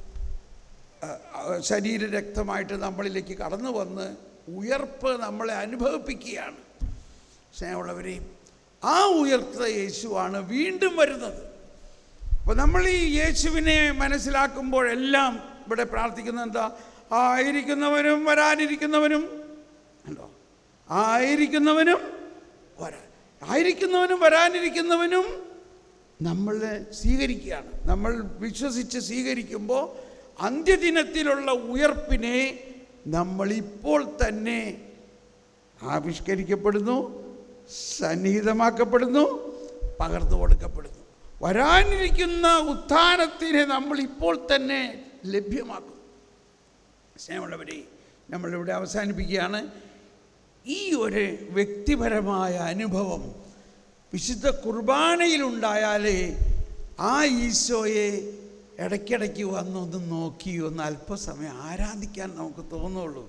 ശരീര രക്തമായിട്ട് നമ്മളിലേക്ക് കടന്നു വന്ന് ഉയർപ്പ് നമ്മളെ അനുഭവിപ്പിക്കുകയാണ് സ്നേഹമുള്ളവരെയും ആ ഉയർത്ത യേശുവാണ് വീണ്ടും വരുന്നത് അപ്പോൾ നമ്മൾ ഈ യേശുവിനെ മനസ്സിലാക്കുമ്പോഴെല്ലാം ഇവിടെ പ്രാർത്ഥിക്കുന്നത് എന്താ ആയിരിക്കുന്നവനും വരാനിരിക്കുന്നവനും ഉണ്ടോ ആയിരിക്കുന്നവനും വരാൻ ആയിരിക്കുന്നവനും വരാനിരിക്കുന്നവനും നമ്മളെ സ്വീകരിക്കുകയാണ് നമ്മൾ വിശ്വസിച്ച് സ്വീകരിക്കുമ്പോൾ അന്ത്യദിനത്തിലുള്ള ഉയർപ്പിനെ നമ്മളിപ്പോൾ തന്നെ ആവിഷ്കരിക്കപ്പെടുന്നു സന്നിഹിതമാക്കപ്പെടുന്നു പകർന്നു കൊടുക്കപ്പെടുന്നു വരാനിരിക്കുന്ന ഉത്ഥാനത്തിനെ നമ്മൾ ഇപ്പോൾ തന്നെ ലഭ്യമാക്കും സ്നേഹമുള്ളവരെ നമ്മളിവിടെ അവസാനിപ്പിക്കുകയാണ് ഈ ഒരു വ്യക്തിപരമായ അനുഭവം വിശുദ്ധ കുർബാനയിലുണ്ടായാലേ ആ ഈശോയെ ഇടയ്ക്കിടയ്ക്ക് വന്നൊന്ന് നോക്കി ഒന്ന് അല്പസമയം ആരാധിക്കാൻ നമുക്ക് തോന്നുള്ളൂ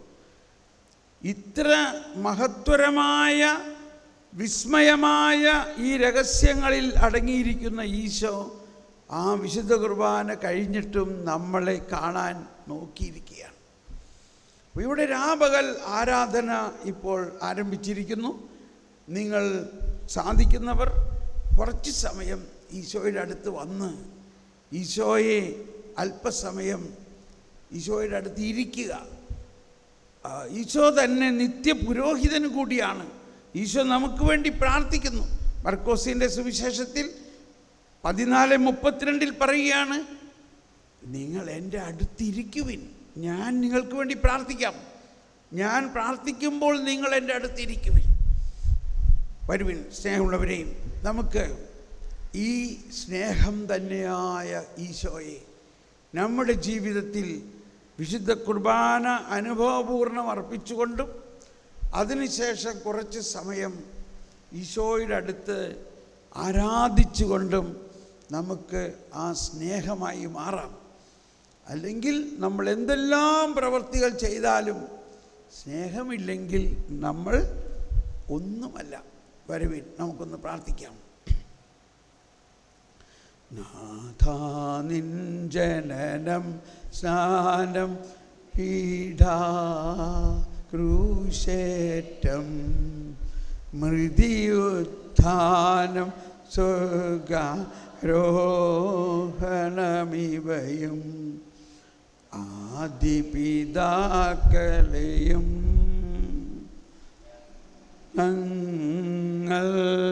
ഇത്ര മഹത്വരമായ വിസ്മയമായ ഈ രഹസ്യങ്ങളിൽ അടങ്ങിയിരിക്കുന്ന ഈശോ ആ വിശുദ്ധ കുർബാന കഴിഞ്ഞിട്ടും നമ്മളെ കാണാൻ നോക്കിയിരിക്കുകയാണ് അപ്പോൾ ഇവിടെ രാപകൽ ആരാധന ഇപ്പോൾ ആരംഭിച്ചിരിക്കുന്നു നിങ്ങൾ സാധിക്കുന്നവർ കുറച്ച് സമയം ഈശോയുടെ അടുത്ത് വന്ന് ഈശോയെ അല്പസമയം ഈശോയുടെ അടുത്ത് ഇരിക്കുക ആ, ഈശോ തന്നെ നിത്യപുരോഹിതൻ കൂടിയാണ് ഈശോ നമുക്ക് വേണ്ടി പ്രാർത്ഥിക്കുന്നു മർക്കോസിൻ്റെ സുവിശേഷത്തിൽ പതിനാല് മുപ്പത്തിരണ്ടിൽ പറയുകയാണ് നിങ്ങൾ എൻ്റെ അടുത്തിരിക്കുവിൻ ഞാൻ നിങ്ങൾക്ക് വേണ്ടി പ്രാർത്ഥിക്കാം ഞാൻ പ്രാർത്ഥിക്കുമ്പോൾ നിങ്ങൾ എൻ്റെ അടുത്തിരിക്കുവിൻ വരുവിൻ സ്നേഹമുള്ളവരെയും നമുക്ക് ഈ സ്നേഹം തന്നെയായ ഈശോയെ നമ്മുടെ ജീവിതത്തിൽ വിശുദ്ധ കുർബാന അനുഭവപൂർണ്ണം അർപ്പിച്ചുകൊണ്ടും അതിനുശേഷം കുറച്ച് സമയം ഈശോയുടെ അടുത്ത് ആരാധിച്ചുകൊണ്ടും നമുക്ക് ആ സ്നേഹമായി മാറാം അല്ലെങ്കിൽ നമ്മൾ എന്തെല്ലാം പ്രവൃത്തികൾ ചെയ്താലും സ്നേഹമില്ലെങ്കിൽ നമ്മൾ ഒന്നുമല്ല വരുവിൻ നമുക്കൊന്ന് പ്രാർത്ഥിക്കാം നാഥാ നിൻ ജനനം സ്നാനം പീഠാ ക്രൂശേറ്റം മൃതിയുത്ഥാനം സ്വർഗാരോഹണമിവയും ആദിപിതാക്കളെയും ഞങ്ങൾ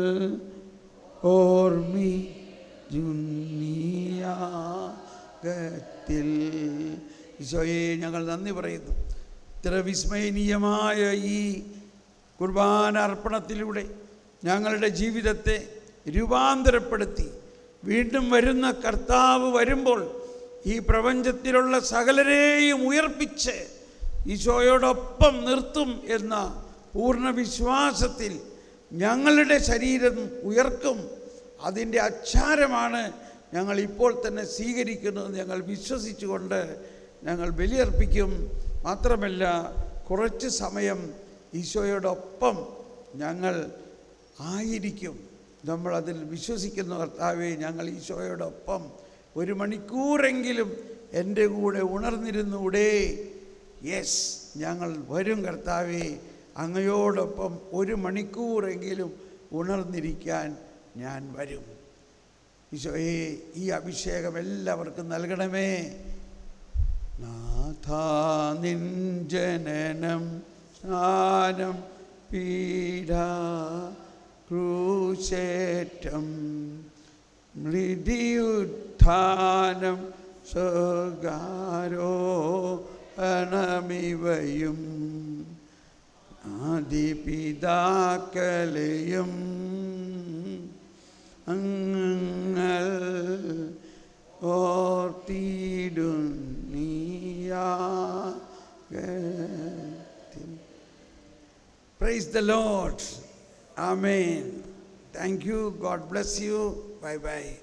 ഓർമ്മിജുന്നിയാകത്തിൽ ഈശോയെ ഞങ്ങൾ നന്ദി പറയുന്നു ഇത്ര വിസ്മയനീയമായ ഈ കുർബാന അർപ്പണത്തിലൂടെ ഞങ്ങളുടെ ജീവിതത്തെ രൂപാന്തരപ്പെടുത്തി വീണ്ടും വരുന്ന കർത്താവ് വരുമ്പോൾ ഈ പ്രപഞ്ചത്തിലുള്ള സകലരെയും ഉയർപ്പിച്ച് ഈശോയോടൊപ്പം നിർത്തും എന്ന പൂർണ്ണ വിശ്വാസത്തിൽ ഞങ്ങളുടെ ശരീരം ഉയർക്കും അതിൻ്റെ അച്ചാരമാണ് ഞങ്ങൾ ഇപ്പോൾ തന്നെ സ്വീകരിക്കുന്നത് ഞങ്ങൾ വിശ്വസിച്ചുകൊണ്ട് ഞങ്ങൾ ബലിയർപ്പിക്കും മാത്രമല്ല കുറച്ച് സമയം ഈശോയോടൊപ്പം ഞങ്ങൾ ആയിരിക്കും നമ്മൾ അതിൽ വിശ്വസിക്കുന്ന കർത്താവെ ഞങ്ങൾ ഈശോയോടൊപ്പം ഒരു മണിക്കൂറെങ്കിലും എൻ്റെ കൂടെ ഉണർന്നിരുന്നൂടെ യെസ് ഞങ്ങൾ വരും കർത്താവെ അങ്ങയോടൊപ്പം ഒരു മണിക്കൂറെങ്കിലും ഉണർന്നിരിക്കാൻ ഞാൻ വരും ഈശോയെ ഈ അഭിഷേകം എല്ലാവർക്കും നൽകണമേ നാഥാ നിൻ ജനനം സ്നാനം പീഡ ക്രൂശേറ്റം മൃതിയുത്ഥാനം സ്വകാരോഹണമിവയും ആദിപിതാക്കളെയും അങ്ങൾ ഓർത്തിടുന്നീയാകത്തിൽ Praise the Lord. Amen. Thank you. God bless you. Bye bye.